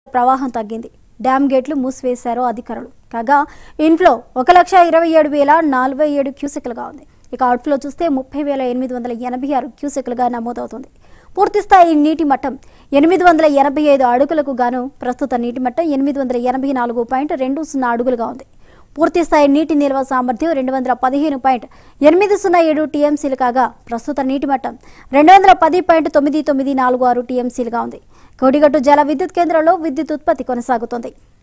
ప్రవాహం తగ్గింది డ్యామ్ గేట్లు మూసివేశారు అధికారులు కాగా ఇన్ఫ్లో ఒక లక్ష ఇరవై ఏడు వేల నలభై ఏడు క్యూసెక్లుగా ఉంది ఇక అవుట్ఫ్లో చూస్తే ముప్పై వేల ఎనిమిది వందల ఎనభై ఆరు క్యూసెక్లుగా నమోదవుతుంది పూర్తిస్థాయి నీటి మట్టం ఎనిమిది వందల ఎనభై ఐదు అడుగులకు గాను ప్రస్తుత నీటి మట్టం ఎనిమిది వందల ఎనభై నాలుగు పాయింట్ రెండు సున్నా అడుగులుగా ఉంది పూర్తిస్థాయి నీటి నిల్వ సామర్థ్యం రెండు వందల పదిహేను పాయింట్ ఎనిమిది సున్నా ఏడు టీఎంసీలు కాగా ప్రస్తుత నీటి మట్టం రెండు వందల పది పాయింట్ తొమ్మిది తొమ్మిది నాలుగు ఆరు టీఎంసీలుగా ఉంది కోడిగట్టు జల విద్యుత్ కేంద్రంలో విద్యుత్ ఉత్పత్తి కొనసాగుతోంది